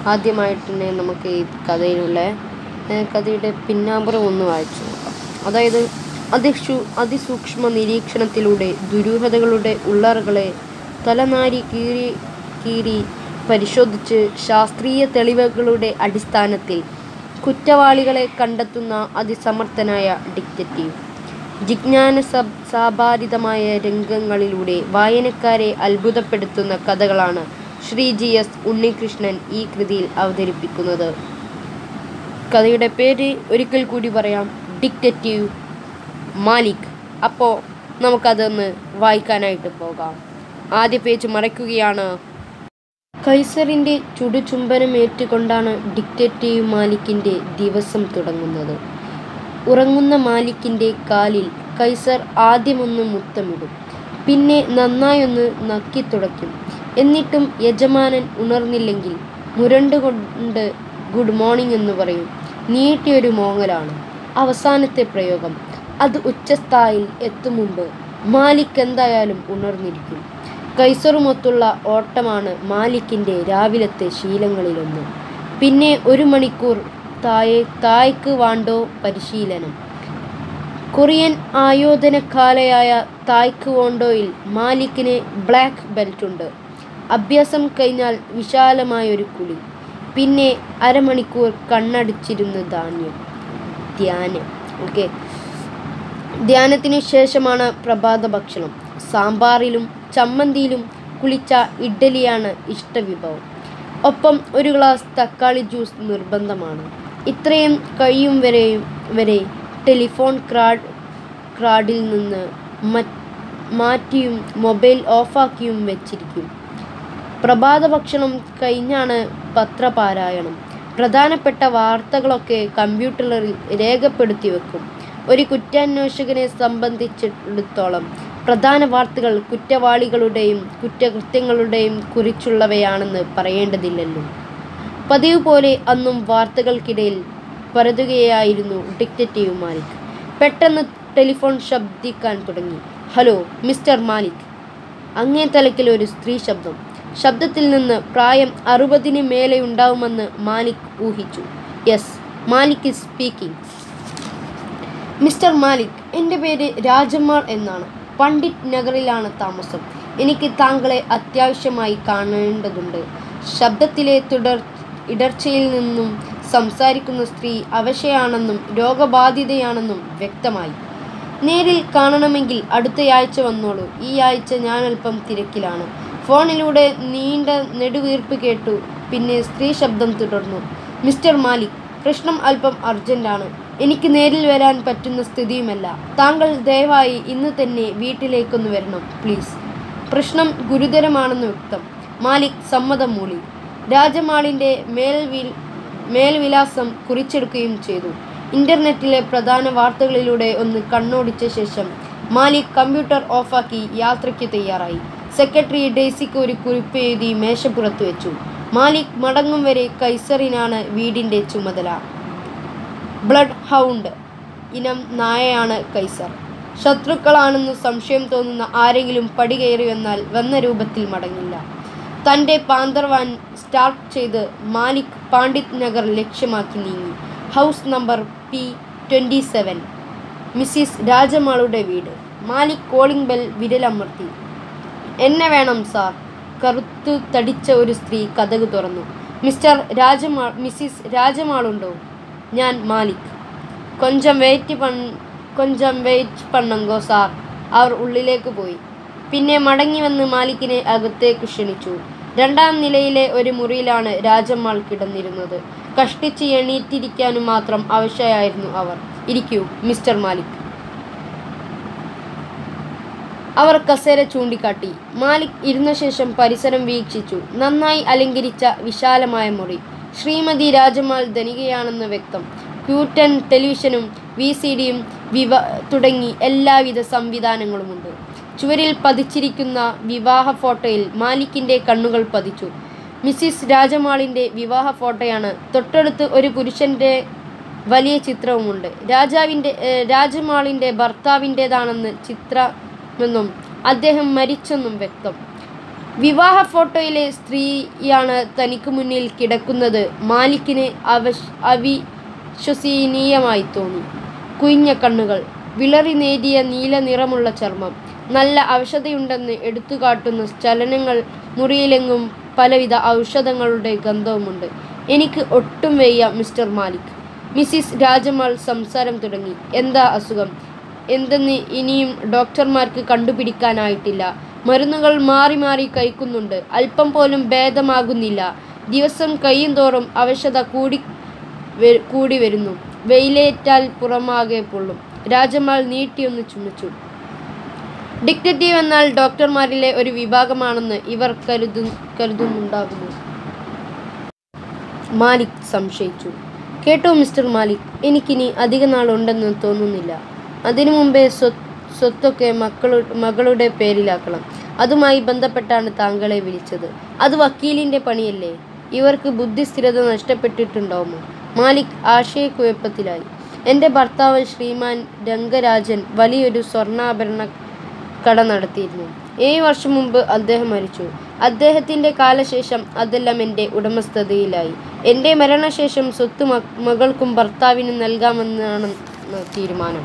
ആദ്യമായിട്ട് തന്നെ നമുക്ക് ഈ കഥയിലുള്ള ഏഹ്, കഥയുടെ പിന്നാമ്പുറം ഒന്ന് വായിച്ചു നോക്കാം അതായത് അതിസൂ അതിസൂക്ഷ്മ നിരീക്ഷണത്തിലൂടെ ദുരൂഹതകളുടെ ഉള്ളറകളെ തലനാരി കീറി കീറി പരിശോധിച്ച് ശാസ്ത്രീയ തെളിവുകളുടെ അടിസ്ഥാനത്തിൽ കുറ്റവാളികളെ കണ്ടെത്തുന്ന അതിസമർത്ഥനായ ഡിറ്റക്റ്റീവ് ജിജ്ഞാന സ- സാഭാരിതമായ രംഗങ്ങളിലൂടെ വായനക്കാരെ അത്ഭുതപ്പെടുത്തുന്ന കഥകളാണ് ശ്രീ ജി എസ് ഉണ്ണികൃഷ്ണൻ ഈ കൃതിയിൽ അവതരിപ്പിക്കുന്നത് കഥയുടെ പേര് ഒരിക്കൽ കൂടി പറയാം ഡിക്റ്ററ്റീവ് മാലിക് അപ്പോൾ നമുക്കതൊന്ന് വായിക്കാനായിട്ട് പോകാം ആദ്യ പേജ് മറയ്ക്കുകയാണ് കൈസറിൻ്റെ ചുടുചുംബനമേറ്റുകൊണ്ടാണ് ഡിക്റ്ററ്റീവ് മാലിക്കിൻ്റെ ദിവസം തുടങ്ങുന്നത് ഉറങ്ങുന്ന മാലിക്കിൻ്റെ കാലിൽ കൈസർ ആദ്യമൊന്ന് മുത്തമിടും പിന്നെ നന്നായൊന്ന് നക്കിത്തുടയ്ക്കും എന്നിട്ടും യജമാനൻ ഉണർന്നില്ലെങ്കിൽ മുരണ്ടുകൊണ്ട് ഗുഡ് മോർണിംഗ് എന്ന് പറയും നീട്ടിയൊരു മോങ്ങലാണ് അവസാനത്തെ പ്രയോഗം അത് ഉച്ചസ്ഥായിൽ എത്തും മുമ്പ് മാലിക് എന്തായാലും ഉണർന്നിരിക്കും കൈസറുമൊത്തുള്ള ഓട്ടമാണ് മാലിക്കിൻ്റെ രാവിലത്തെ ശീലങ്ങളിലൊന്ന് പിന്നെ ഒരു മണിക്കൂർ തായെ തായ്ക്ക് വാണ്ടോ പരിശീലനം കൊറിയൻ ആയോധനക്കാലയായ തായ്ക്ക് വോണ്ടോയിൽ മാലിക്കിന് ബ്ലാക്ക് ബെൽറ്റ് ഉണ്ട് അഭ്യാസം കഴിഞ്ഞാൽ വിശാലമായൊരു കുളി പിന്നെ അരമണിക്കൂർ കണ്ണടിച്ചിരുന്ന് ധാന്യം ധ്യാനം ഓക്കെ ധ്യാനത്തിനു ശേഷമാണ് പ്രഭാത ഭക്ഷണം സാമ്പാറിലും ചമ്മന്തിയിലും കുളിച്ച ഇഡ്ഡലിയാണ് ഇഷ്ടവിഭവം ഒപ്പം ഒരു ഗ്ലാസ് തക്കാളി ജ്യൂസ് നിർബന്ധമാണ് ഇത്രയും കഴിയും വരെയും വരെ ടെലിഫോൺ ക്രാഡ് ക്രാഡിൽ നിന്ന് മറ്റ് മാറ്റിയും മൊബൈൽ ഓഫാക്കിയും വെച്ചിരിക്കും പ്രഭാത ഭക്ഷണം കഴിഞ്ഞാണ് പത്രപാരായണം പ്രധാനപ്പെട്ട വാർത്തകളൊക്കെ കമ്പ്യൂട്ടറിൽ രേഖപ്പെടുത്തി വെക്കും ഒരു കുറ്റാന്വേഷകനെ സംബന്ധിച്ചിടത്തോളം പ്രധാന വാർത്തകൾ കുറ്റവാളികളുടെയും കുറ്റകൃത്യങ്ങളുടെയും കുറിച്ചുള്ളവയാണെന്ന് പറയേണ്ടതില്ലല്ലോ പതിവ് പോലെ അന്നും വാർത്തകൾക്കിടയിൽ പരതുകയായിരുന്നു ഡിക്റ്ററ്റീവ് മാലിക് പെട്ടെന്ന് ടെലിഫോൺ ശബ്ദിക്കാൻ തുടങ്ങി ഹലോ മിസ്റ്റർ മാലിക് അങ്ങേ തലക്കിൽ ഒരു സ്ത്രീ ശബ്ദം ശബ്ദത്തിൽ നിന്ന് പ്രായം അറുപതിന് മേലെ ഉണ്ടാവുമെന്ന് മാലിക് ഊഹിച്ചു yes Malik is speaking mister Malik എൻ്റെ പേര് രാജമ്മാൾ എന്നാണ് പണ്ഡിറ്റ് നഗറിലാണ് താമസം എനിക്ക് താങ്കളെ അത്യാവശ്യമായി കാണേണ്ടതുണ്ട് ശബ്ദത്തിലെ തുടർ ഇടർച്ചയിൽ നിന്നും സംസാരിക്കുന്ന സ്ത്രീ അവശയാണെന്നും രോഗബാധിതയാണെന്നും വ്യക്തമായി നേരിൽ കാണണമെങ്കിൽ അടുത്തയാഴ്ച വന്നോളൂ ഈ ആഴ്ച ഞാൻ അല്പം തിരക്കിലാണ് ഫോണിലൂടെ നീണ്ട നെടുവീർപ്പ് കേട്ടു പിന്നെ സ്ത്രീ ശബ്ദം തുടർന്നു മിസ്റ്റർ മാലിക് പ്രശ്നം അല്പം അർജന്റാണ് എനിക്ക് നേരിൽ വരാൻ പറ്റുന്ന സ്ഥിതിയുമല്ല താങ്കൾ ദയവായി ഇന്ന് തന്നെ വീട്ടിലേക്കൊന്ന് വരണം പ്ലീസ് പ്രശ്നം ഗുരുതരമാണെന്ന് വ്യക്തം മാലിക് സമ്മതം മൂളി രാജമാളിൻ്റെ മേൽവിൽ മേൽവിലാസം കുറിച്ചെടുക്കുകയും ചെയ്തു ഇന്റർനെറ്റിലെ പ്രധാന വാർത്തകളിലൂടെ ഒന്ന് കണ്ണോടിച്ച ശേഷം മാലിക് കമ്പ്യൂട്ടർ ഓഫാക്കി യാത്രയ്ക്ക് തയ്യാറായി സെക്രട്ടറി ഡെയ്സിക്ക് ഒരു കുറിപ്പ് എഴുതി മേശപ്പുറത്ത് വെച്ചു മാലിക് മടങ്ങും വരെ കൈസറിനാണ് വീടിൻ്റെ ചുമതല ബ്ലഡ് ഹൗണ്ട് ഇനം നായയാണ് കൈസർ ശത്രുക്കളാണെന്ന് സംശയം തോന്നുന്ന ആരെങ്കിലും പടി കയറി വന്നാൽ വന്ന രൂപത്തിൽ മടങ്ങില്ല തൻ്റെ പാന്തർവാൻ സ്റ്റാർട്ട് ചെയ്ത് മാലിക് പാണ്ഡിത് നഗർ ലക്ഷ്യമാക്കി നീങ്ങി house number P twenty seven Mrs രാജമാളുടെ വീട് മാലിക് കോളിംഗ് ബെൽ വിരലമർത്തി എന്നെ വേണം സാർ കറുത്തു തടിച്ച ഒരു സ്ത്രീ കഥക് തുറന്നു മിസ്റ്റർ രാജമാ മിസ്സിസ് രാജമാളുണ്ടോ ഞാൻ മാലിക് കൊഞ്ചം വെയിറ്റ് പൺ കൊഞ്ചം വെയിറ്റ് പണ്ണങ്കോ സാർ അവർ ഉള്ളിലേക്ക് പോയി പിന്നെ മടങ്ങി വന്ന് മാലിക്കിനെ അകത്തേക്ക് ക്ഷണിച്ചു രണ്ടാം നിലയിലെ ഒരു മുറിയിലാണ് രാജമ്മാൾ കിടന്നിരുന്നത് കഷ്ടിച്ച് എണീറ്റിരിക്കാനും മാത്രം ആവശ്യമായിരുന്നു അവർ ഇരിക്കൂ മിസ്റ്റർ മാലിക് അവർ കസേര ചൂണ്ടിക്കാട്ടി മാലിക് ഇരുന്ന ശേഷം പരിസരം വീക്ഷിച്ചു നന്നായി അലങ്കരിച്ച വിശാലമായ മുറി ശ്രീമതി രാജമാൾ ധനികയാണെന്ന് വ്യക്തം ക്യൂട്ടൻ ടെലിവിഷനും വി സി ഡിയും വിവ തുടങ്ങി എല്ലാവിധ സംവിധാനങ്ങളുമുണ്ട് ചുവരിൽ പതിച്ചിരിക്കുന്ന വിവാഹ ഫോട്ടോയിൽ മാലിക്കിൻ്റെ കണ്ണുകൾ പതിച്ചു മിസ്സിസ് രാജമാളിൻ്റെ വിവാഹ ഫോട്ടോയാണ് തൊട്ടടുത്ത് ഒരു പുരുഷൻ്റെ വലിയ ചിത്രവുമുണ്ട് രാജാവിൻ്റെ ഏഹ്, രാജമാളിൻ്റെ ഭർത്താവിൻ്റേതാണെന്ന് ചിത്രമെന്നും അദ്ദേഹം മരിച്ചെന്നും വ്യക്തം വിവാഹ ഫോട്ടോയിലെ സ്ത്രീയാണ് തനിക്ക് മുന്നിൽ കിടക്കുന്നത് മാലിക്കിന് അവശ് അവിശ്വസനീയമായി തോന്നി കുയിഞ്ഞ കണ്ണുകൾ വിളറി നേരിയ നീല നിറമുള്ള ചർമ്മം നല്ല ഔഷധയുണ്ടെന്ന് എടുത്തുകാട്ടുന്ന ചലനങ്ങൾ മുറിയിലെങ്ങും പലവിധ ഔഷധങ്ങളുടെ ഗന്ധവുമുണ്ട് എനിക്ക് ഒട്ടും വയ്യ മിസ്റ്റർ മാലിക് മിസ്സിസ് രാജമാൾ സംസാരം തുടങ്ങി എന്താ അസുഖം എന്തെന്ന് ഇനിയും ഡോക്ടർമാർക്ക് കണ്ടുപിടിക്കാനായിട്ടില്ല മരുന്നുകൾ മാറി മാറി കഴിക്കുന്നുണ്ട് അല്പം പോലും ഭേദമാകുന്നില്ല ദിവസം കഴിയും തോറും അവശത കൂടി വെ- കൂടി വരുന്നു വെയിലേറ്റാൽ പുറമാകെ പൊള്ളും രാജമാൾ നീട്ടിയൊന്ന് ചുമച്ചു ഡിക്റ്റേറ്റീവ് എന്നാൽ ഡോക്ടർമാരിലെ ഒരു വിഭാഗമാണെന്ന് ഇവർ കരുതു കരുതുന്നുണ്ടാകുന്നു മാലിക് സംശയിച്ചു കേട്ടോ മിസ്റ്റർ മാലിക് എനിക്കിനി അധിക നാളുണ്ടെന്ന് തോന്നുന്നില്ല അതിനു മുമ്പേ സ്വ സ്വത്തൊക്കെ മക്കളു മകളുടെ പേരിലാക്കണം അതുമായി ബന്ധപ്പെട്ടാണ് താങ്കളെ വിളിച്ചത് അത് വക്കീലിൻ്റെ പണിയല്ലേ ഇവർക്ക് ബുദ്ധിസ്ഥിരത നഷ്ടപ്പെട്ടിട്ടുണ്ടാവുമോ മാലിക് ആശയക്കുഴപ്പത്തിലായി എൻ്റെ ഭർത്താവ് ശ്രീമാൻ രംഗരാജൻ വലിയൊരു സ്വർണ്ണാഭരണ കട നടത്തിയിരുന്നു ഏഴ് വർഷം മുമ്പ് അദ്ദേഹം മരിച്ചു അദ്ദേഹത്തിൻ്റെ കാലശേഷം അതെല്ലാം എൻ്റെ ഉടമസ്ഥതയിലായി എൻ്റെ മരണശേഷം സ്വത്ത് മ- മകൾക്കും ഭർത്താവിനും നൽകാമെന്നാണ് തീരുമാനം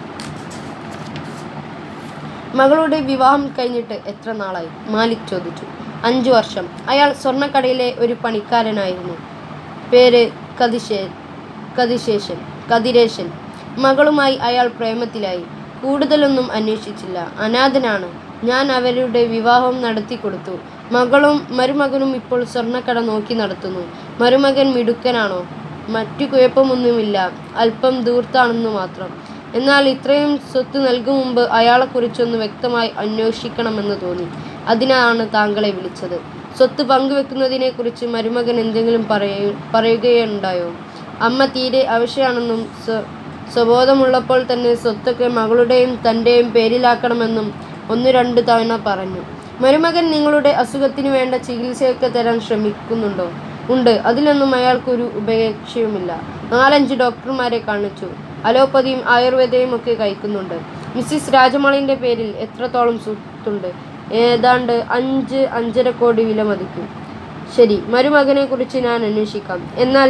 മകളുടെ വിവാഹം കഴിഞ്ഞിട്ട് എത്ര നാളായി മാലിക് ചോദിച്ചു അഞ്ചു വർഷം അയാൾ സ്വർണ്ണക്കടയിലെ ഒരു പണിക്കാരനായിരുന്നു പേര് കതിശേ കതിശേഷൻ കതിരേശൻ മകളുമായി അയാൾ പ്രേമത്തിലായി കൂടുതലൊന്നും അന്വേഷിച്ചില്ല അനാഥനാണ് ഞാൻ അവരുടെ വിവാഹം നടത്തി കൊടുത്തു മകളും മരുമകനും ഇപ്പോൾ സ്വർണ്ണക്കട നോക്കി നടത്തുന്നു മരുമകൻ മിടുക്കനാണോ മറ്റു കുഴപ്പമൊന്നുമില്ല അല്പം ദൂർത്താണെന്ന് മാത്രം എന്നാൽ ഇത്രയും സ്വത്ത് നൽകും മുമ്പ് അയാളെക്കുറിച്ചൊന്ന് വ്യക്തമായി അന്വേഷിക്കണമെന്ന് തോന്നി അതിനാണ് താങ്കളെ വിളിച്ചത് സ്വത്ത് പങ്കുവെക്കുന്നതിനെക്കുറിച്ച് മരുമകൻ എന്തെങ്കിലും പറയ പറയുകയുണ്ടായോ അമ്മ തീരെ ആവശ്യമാണെന്നും സ്വ സ്വബോധമുള്ളപ്പോൾ തന്നെ സ്വത്തൊക്കെ മകളുടെയും തൻ്റെയും പേരിലാക്കണമെന്നും ഒന്ന് രണ്ട് തവണ പറഞ്ഞു മരുമകൻ നിങ്ങളുടെ അസുഖത്തിന് വേണ്ട ചികിത്സയൊക്കെ തരാൻ ശ്രമിക്കുന്നുണ്ടോ ഉണ്ട് അതിലൊന്നും അയാൾക്കൊരു ഉപേക്ഷയുമില്ല നാലഞ്ച് ഡോക്ടർമാരെ കാണിച്ചു അലോപ്പതിയും ആയുർവേദയും ഒക്കെ കഴിക്കുന്നുണ്ട് മിസ്സിസ് രാജമാളിൻ്റെ പേരിൽ എത്രത്തോളം സ്വത്തുണ്ട് ഏതാണ്ട് അഞ്ച് അഞ്ചര കോടി വില മതിക്കും ശരി മരുമകനെ കുറിച്ച് ഞാൻ അന്വേഷിക്കാം എന്നാൽ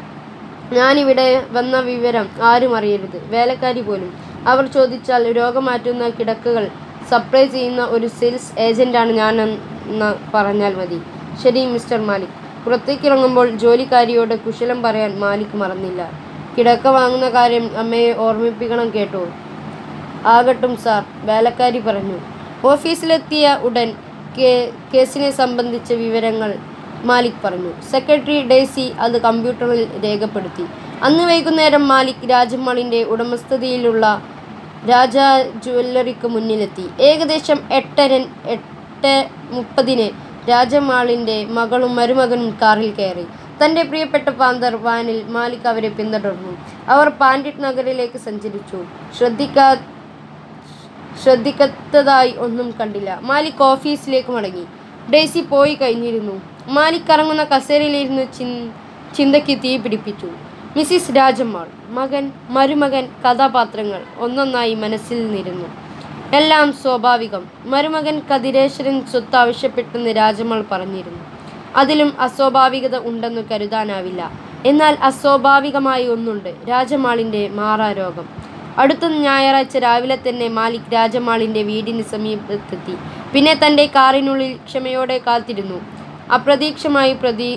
ഞാനിവിടെ വന്ന വിവരം ആരും അറിയരുത് വേലക്കാരി പോലും അവർ ചോദിച്ചാൽ രോഗം മാറ്റുന്ന കിടക്കകൾ സപ്ലൈ ചെയ്യുന്ന ഒരു സെയിൽസ് ഏജന്റാണ് ഞാനെന്ന് പറഞ്ഞാൽ മതി ശരി മിസ്റ്റർ മാലിക് പുറത്തേക്കിറങ്ങുമ്പോൾ ജോലിക്കാരിയോട് കുശലം പറയാൻ മാലിക് മറന്നില്ല കിടക്ക വാങ്ങുന്ന കാര്യം അമ്മയെ ഓർമ്മിപ്പിക്കണം കേട്ടോ ആകട്ടും സാർ വേലക്കാരി പറഞ്ഞു ഓഫീസിലെത്തിയ ഉടൻ കേ- കേസിനെ സംബന്ധിച്ച വിവരങ്ങൾ മാലിക് പറഞ്ഞു സെക്രട്ടറി ഡേസി അത് കമ്പ്യൂട്ടറിൽ രേഖപ്പെടുത്തി അന്ന് വൈകുന്നേരം മാലിക് രാജമാളിൻ്റെ ഉടമസ്ഥതയിലുള്ള രാജ ജ്വല്ലറിക്ക് മുന്നിലെത്തി ഏകദേശം എട്ടര എട്ട് മുപ്പതിന് രാജമാളിൻ്റെ മകളും മരുമകനും കാറിൽ കയറി തൻ്റെ പ്രിയപ്പെട്ട പാന്തർ വാനിൽ മാലിക് അവരെ പിന്തുടർന്നു അവർ പാൻഡിറ്റ് നഗറിലേക്ക് സഞ്ചരിച്ചു ശ്രദ്ധിക്കാ ശ്രദ്ധിക്കത്തതായി ഒന്നും കണ്ടില്ല മാലിക് ഓഫീസിലേക്ക് മടങ്ങി ഡേസി പോയി കഴിഞ്ഞിരുന്നു മാലിക് കറങ്ങുന്ന കസേരയിലിരുന്ന് ചിൻ ചിന്തയ്ക്ക് തീ പിടിപ്പിച്ചു മിസ്സിസ് രാജമ്മാൾ മകൻ മരുമകൻ കഥാപാത്രങ്ങൾ ഒന്നൊന്നായി മനസ്സിൽ നിരുന്നു എല്ലാം സ്വാഭാവികം മരുമകൻ കതിരേശ്വരൻ സ്വത്ത് ആവശ്യപ്പെട്ടെന്ന് രാജമ്മാൾ പറഞ്ഞിരുന്നു അതിലും അസ്വാഭാവികത ഉണ്ടെന്ന് കരുതാനാവില്ല എന്നാൽ അസ്വാഭാവികമായി ഒന്നുണ്ട് രാജമാളിൻ്റെ മാറാരോഗം അടുത്ത ഞായറാഴ്ച രാവിലെ തന്നെ മാലിക് രാജമാളിൻ്റെ വീടിന് സമീപത്തെത്തി പിന്നെ തൻ്റെ കാറിനുള്ളിൽ ക്ഷമയോടെ കാത്തിരുന്നു അപ്രതീക്ഷമായി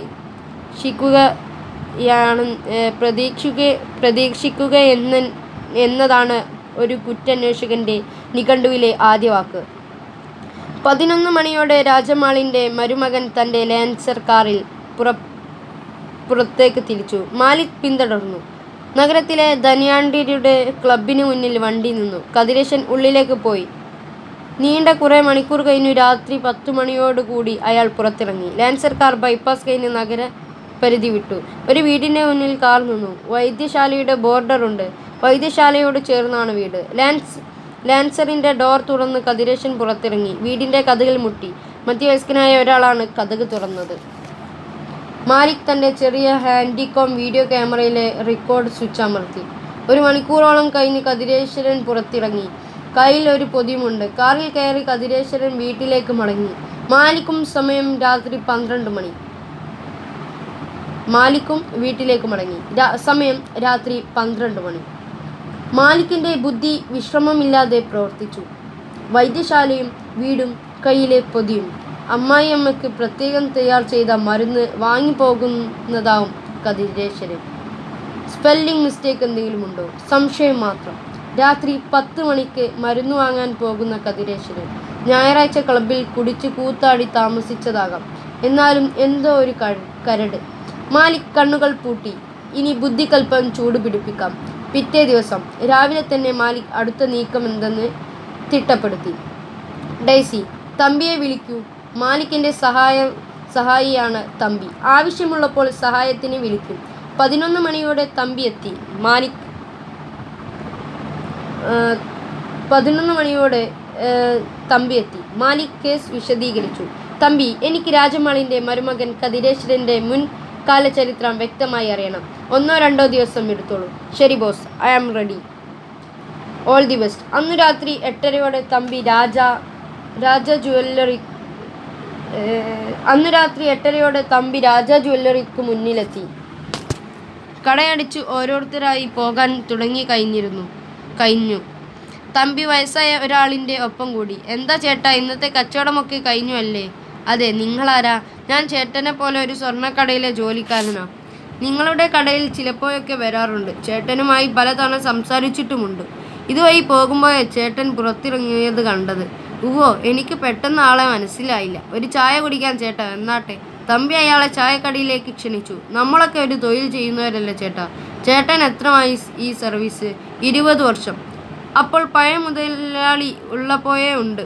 പ്രതീക്ഷിക്കുകയാണ് ഏഹ്, പ്രതീക്ഷിക്കുക പ്രതീക്ഷിക്കുക എന്ന എന്നതാണ് ഒരു കുറ്റാന്വേഷകൻ്റെ നിഘണ്ടുവിലെ ആദ്യ വാക്ക് പതിനൊന്ന് മണിയോടെ രാജമാളിൻ്റെ മരുമകൻ തൻ്റെ ലാൻസർ കാറിൽ പുറ പുറത്തേക്ക് തിരിച്ചു മാലിക് പിന്തുടർന്നു നഗരത്തിലെ ധനിയാണ്ടിയുടെ ക്ലബിന് മുന്നിൽ വണ്ടി നിന്നു കതിരേശൻ ഉള്ളിലേക്ക് പോയി നീണ്ട കുറേ മണിക്കൂർ കഴിഞ്ഞു രാത്രി പത്തു മണിയോടുകൂടി അയാൾ പുറത്തിറങ്ങി ലാൻസർ കാർ ബൈപ്പാസ് കഴിഞ്ഞ് നഗര പരിധി വിട്ടു ഒരു വീടിൻ്റെ മുന്നിൽ കാർ നിന്നു വൈദ്യശാലയുടെ ബോർഡറുണ്ട് വൈദ്യശാലയോട് ചേർന്നാണ് വീട് ലാൻസ് ലാൻസറിൻ്റെ ഡോർ തുറന്ന് കതിരേശൻ പുറത്തിറങ്ങി വീടിൻ്റെ കഥകൾ മുട്ടി മധ്യവയസ്കനായ ഒരാളാണ് കഥക് തുറന്നത് മാലിക് തൻ്റെ ചെറിയ ഹാൻഡികോം വീഡിയോ ക്യാമറയിലെ റെക്കോർഡ് സ്വിച്ച് അമർത്തി ഒരു മണിക്കൂറോളം കഴിഞ്ഞ് കതിരേശ്വരൻ പുറത്തിറങ്ങി കയ്യിൽ ഒരു പൊതിയുമുണ്ട് കാറിൽ കയറി കതിരേശ്വരൻ വീട്ടിലേക്ക് മടങ്ങി മാലിക്കും സമയം രാത്രി പന്ത്രണ്ട് മണി മാലിക്കും വീട്ടിലേക്ക് മടങ്ങി രാ- സമയം രാത്രി പന്ത്രണ്ട് മണി മാലിക്കിന്റെ ബുദ്ധി വിശ്രമമില്ലാതെ പ്രവർത്തിച്ചു വൈദ്യശാലയും വീടും കയ്യിലെ പൊതിയും അമ്മായിയമ്മയ്ക്ക് പ്രത്യേകം തയ്യാർ ചെയ്ത മരുന്ന് വാങ്ങിപ്പോകുന്നതാവും കതിരേശ്വരൻ സ്പെല്ലിംഗ് മിസ്റ്റേക്ക് എന്തെങ്കിലും ഉണ്ടോ സംശയം മാത്രം രാത്രി പത്ത് മണിക്ക് മരുന്ന് വാങ്ങാൻ പോകുന്ന കതിരേശ്വരൻ ഞായറാഴ്ച ക്ലബിൽ കുടിച്ചു കൂത്താടി താമസിച്ചതാകാം എന്നാലും എന്തോ ഒരു കര- കരട് മാലിക് കണ്ണുകൾ പൂട്ടി ഇനി ബുദ്ധിക്കൽപ്പം ചൂട് പിടിപ്പിക്കാം പിറ്റേ ദിവസം രാവിലെ തന്നെ മാലിക് അടുത്ത നീക്കം എന്തെന്ന് തിട്ടപ്പെടുത്തി ഡെയ്സി തമ്പിയെ വിളിക്കൂ മാലിക്കിന്റെ സഹായം സഹായിയാണ് തമ്പി ആവശ്യമുള്ളപ്പോൾ സഹായത്തിന് വിളിക്കും പതിനൊന്ന് മണിയോടെ തമ്പി എത്തി മാലിക് ആ, പതിനൊന്ന് മണിയോടെ ആ, തമ്പി എത്തി മാലിക് കേസ് വിശദീകരിച്ചു തമ്പി എനിക്ക് രാജമാളിന്റെ മരുമകൻ കതിരേശ്വരന്റെ മുൻ കാലചരിത്രം വ്യക്തമായി അറിയണം ഒന്നോ രണ്ടോ ദിവസം എടുത്തോളൂ ശരി boss I am ready all the best അന്നു രാത്രി എട്ടരയോടെ തമ്പി രാജ രാജ ജ്വല്ലറി ഏഹ്, അന്നു രാത്രി എട്ടരയോടെ തമ്പി രാജ ജ്വല്ലറിക്ക് മുന്നിലെത്തി കടയടിച്ച് ഓരോരുത്തരായി പോകാൻ തുടങ്ങി കഴിഞ്ഞിരുന്നു കഴിഞ്ഞു തമ്പി വയസ്സായ ഒരാളിൻ്റെ ഒപ്പം കൂടി എന്താ ചേട്ടാ ഇന്നത്തെ കച്ചവടമൊക്കെ കഴിഞ്ഞു അല്ലേ അതെ നിങ്ങളാരാ ഞാൻ ചേട്ടനെ പോലെ ഒരു സ്വർണ്ണക്കടയിലെ ജോലിക്കാരനാ നിങ്ങളുടെ കടയിൽ ചിലപ്പോഴൊക്കെ വരാറുണ്ട് ചേട്ടനുമായി പലതവണ സംസാരിച്ചിട്ടുമുണ്ട് ഇതുവഴി പോകുമ്പോഴേ ചേട്ടൻ പുറത്തിറങ്ങിയത് കണ്ടത് ഉവ്വോ എനിക്ക് പെട്ടെന്ന് ആളെ മനസ്സിലായില്ല ഒരു ചായ കുടിക്കാൻ ചേട്ടാ എന്നാട്ടെ തമ്പി അയാളെ ചായക്കടയിലേക്ക് ക്ഷണിച്ചു നമ്മളൊക്കെ ഒരു തൊഴിൽ ചെയ്യുന്നവരല്ലേ ചേട്ടാ ചേട്ടൻ എത്രമായി ഈ സർവീസ് ഇരുപത് വർഷം അപ്പോൾ പഴയ മുതലാളി ഉള്ളപ്പോഴേ ഉണ്ട്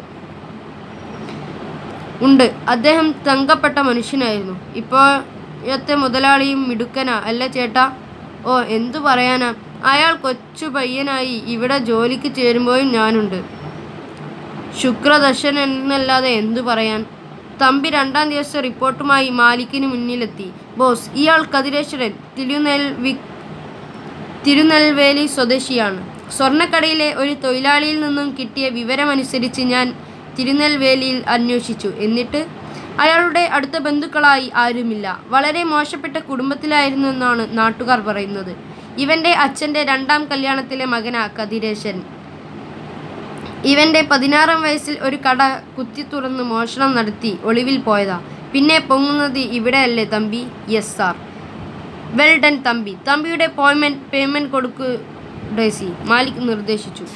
ഉണ്ട് അദ്ദേഹം തങ്കപ്പെട്ട മനുഷ്യനായിരുന്നു ഇപ്പോഴത്തെ മുതലാളിയും മിടുക്കനാ അല്ല ചേട്ടാ ഓ എന്തു പറയാനാ അയാൾ കൊച്ചു പയ്യനായി ഇവിടെ ജോലിക്ക് ചേരുമ്പോഴും ഞാനുണ്ട് ശുക്രദർശൻ എന്നല്ലാതെ എന്തു പറയാൻ തമ്പി രണ്ടാം ദിവസം റിപ്പോർട്ടുമായി മാലിക്കിന് മുന്നിലെത്തി ബോസ് ഇയാൾ കതിരേശ്വരൻ തിരുനെൽവി തിരുനെൽവേലി സ്വദേശിയാണ് സ്വർണ്ണക്കടയിലെ ഒരു തൊഴിലാളിയിൽ നിന്നും കിട്ടിയ വിവരമനുസരിച്ച് ഞാൻ തിരുനെൽവേലിയിൽ അന്വേഷിച്ചു എന്നിട്ട് അയാളുടെ അടുത്ത ബന്ധുക്കളായി ആരുമില്ല വളരെ മോശപ്പെട്ട കുടുംബത്തിലായിരുന്നു എന്നാണ് നാട്ടുകാർ പറയുന്നത് ഇവന്റെ അച്ഛന്റെ രണ്ടാം കല്യാണത്തിലെ മകനാ കതിരേശൻ ഇവന്റെ പതിനാറാം വയസ്സിൽ ഒരു കട കുത്തി തുറന്ന് മോഷണം നടത്തി ഒളിവിൽ പോയതാ പിന്നെ പൊങ്ങുന്നത് ഇവിടെയല്ലേ Thampi yes sir well done Thampi തമ്പിയുടെ പോയ്മെന്റ് പേയ്മെന്റ് കൊടുക്കു ഡേസി മാലിക് നിർദ്ദേശിച്ചു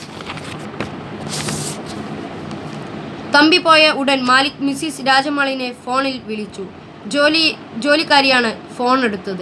തമ്പി പോയ ഉടൻ മാലിക് മിസ്സിസ് രാജമാളിനെ ഫോണിൽ വിളിച്ചു ജോലി ജോലിക്കാരിയാണ് ഫോൺ എടുത്തത്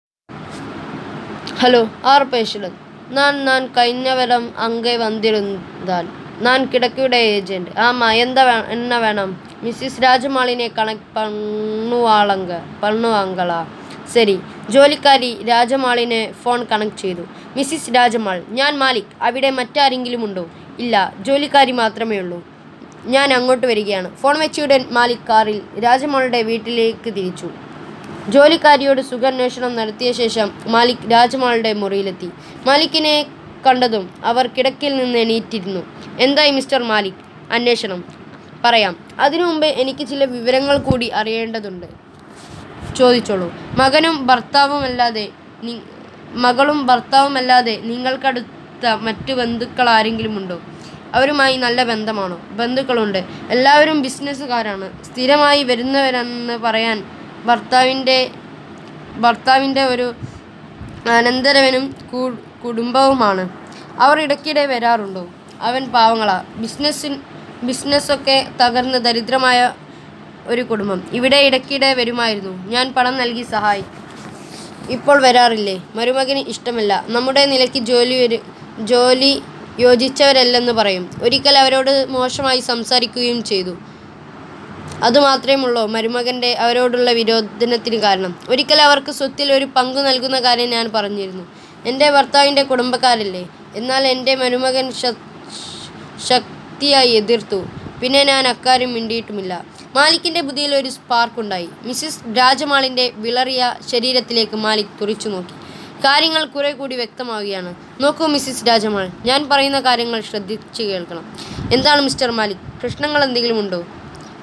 ஹலோ ஆர் பேசுகிறேன் நான் நான் കഴിഞ്ഞവരം அங்கே வந்திருந்தால் நான் கிடக்குடைய ஏஜென்ட் ஆமாம் எந்த வே என்ன வேணும் மிஸ்ஸஸ் രാജമാളിനെ കണക്ട് പണ്ണുവാളങ്ക പണ്ണുവാങ്കളാ ശരി ജോലിക്കാരി രാജമാളിനെ ഫോൺ കണക്ട് ചെയ്തു മിസ്സിസ് രാജമാൾ ഞാൻ മാലിക് അവിടെ മറ്റാരെങ്കിലും ഉണ്ടോ ഇല്ല ജോലിക്കാരി മാത്രമേ ഉള്ളൂ ഞാൻ അങ്ങോട്ട് വരികയാണ് ഫോൺ വെച്ചുടൻ മാലിക് കാറിൽ രാജമാളുടെ വീട്ടിലേക്ക് തിരിച്ചു ജോലിക്കാരിയോട് സുഖാന്വേഷണം നടത്തിയ ശേഷം മാലിക് രാജമാളുടെ മുറിയിലെത്തി മാലിക്കിനെ കണ്ടതും അവർ കിടക്കിൽ നിന്ന് എണീറ്റിരുന്നു എന്തായി മിസ്റ്റർ മാലിക് അന്വേഷണം പറയാം അതിനു മുമ്പ് എനിക്ക് ചില വിവരങ്ങൾ കൂടി അറിയേണ്ടതുണ്ട് ചോദിച്ചോളൂ മകനും ഭർത്താവുമല്ലാതെ നി- മകളും ഭർത്താവുമല്ലാതെ നിങ്ങൾക്കടുത്ത മറ്റു ബന്ധുക്കൾ ആരെങ്കിലും ഉണ്ടോ അവരുമായി നല്ല ബന്ധമാണോ ബന്ധുക്കളുണ്ട് എല്ലാവരും ബിസിനസ്സുകാരാണ് സ്ഥിരമായി വരുന്നവരെന്ന് പറയാൻ ഭർത്താവിൻ്റെ ഭർത്താവിൻ്റെ ഒരു അനന്തരവനും കു- കുടുംബവുമാണ് അവർ ഇടയ്ക്കിടെ വരാറുണ്ടോ അവൻ പാവങ്ങളാ ബിസിനസ്സിൻ ബിസിനസ്സൊക്കെ തകർന്ന് ദരിദ്രമായ ഒരു കുടുംബം ഇവിടെ ഇടയ്ക്കിടെ വരുമായിരുന്നു ഞാൻ പണം നൽകി സഹായിക്കും ഇപ്പോൾ വരാറില്ലേ മരുമകന് ഇഷ്ടമല്ല നമ്മുടെ നിലയ്ക്ക് ജോലി ഒരു ജോലി യോജിച്ചവരല്ലെന്ന് പറയും ഒരിക്കൽ അവരോട് മോശമായി സംസാരിക്കുകയും ചെയ്തു അതുമാത്രമേയുള്ളൂ മരുമകൻ്റെ അവരോടുള്ള വിരോധനത്തിന് കാരണം ഒരിക്കൽ അവർക്ക് സ്വത്തിൽ ഒരു പങ്കു നൽകുന്ന കാര്യം ഞാൻ പറഞ്ഞിരുന്നു എൻ്റെ ഭർത്താവിൻ്റെ കുടുംബക്കാരല്ലേ എന്നാൽ എൻ്റെ മരുമകൻ ശ- ശക്തിയായി എതിർത്തു പിന്നെ ഞാൻ അക്കാര്യം മിണ്ടിയിട്ടുമില്ല മാലിക്കിൻ്റെ ബുദ്ധിയിൽ ഒരു സ്പാർക്ക് ഉണ്ടായി മിസ്സിസ് രാജമാളിൻ്റെ വിളറിയ ശരീരത്തിലേക്ക് മാലിക് തുറിച്ചു നോക്കി കാര്യങ്ങൾ കുറെ കൂടി വ്യക്തമാവുകയാണ് നോക്കൂ മിസ്സിസ് രാജമാൾ ഞാൻ പറയുന്ന കാര്യങ്ങൾ ശ്രദ്ധിച്ചു കേൾക്കണം എന്താണ് മിസ്റ്റർ മാലിക് പ്രശ്നങ്ങൾ എന്തെങ്കിലും ഉണ്ടോ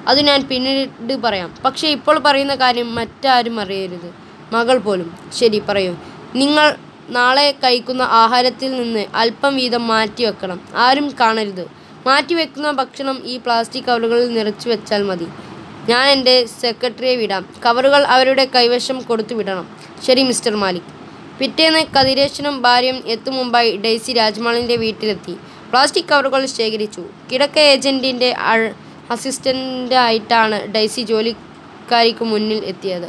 അത് ഞാൻ പിന്നീട് പറയാം പക്ഷേ ഇപ്പോൾ പറയുന്ന കാര്യം മറ്റാരും അറിയരുത് മകൾ പോലും ശരി പറയൂ നിങ്ങൾ നാളെ കഴിക്കുന്ന ആഹാരത്തിൽ നിന്ന് അല്പം വീതം മാറ്റി വെക്കണം ആരും കാണരുത് മാറ്റി വെക്കുന്ന ഭക്ഷണം ഈ പ്ലാസ്റ്റിക് കവറുകളിൽ നിറച്ചു വെച്ചാൽ മതി ഞാൻ എൻ്റെ സെക്രട്ടറിയെ വിടാം കവറുകൾ അവരുടെ കൈവശം കൊടുത്തു വിടണം ശരി മിസ്റ്റർ മാലിക് പിറ്റേന്ന് കതിരേശനും ഭാര്യയും എത്തും മുമ്പായി ഡെയ്സി രാജ്മാളിൻ്റെ വീട്ടിലെത്തി പ്ലാസ്റ്റിക് കവറുകൾ ശേഖരിച്ചു കിടക്ക ഏജൻറ്റിൻ്റെ അസിസ്റ്റൻ്റായിട്ടാണ് ഡെയ്സി ജോലിക്കാരിക്ക് മുന്നിൽ എത്തിയത്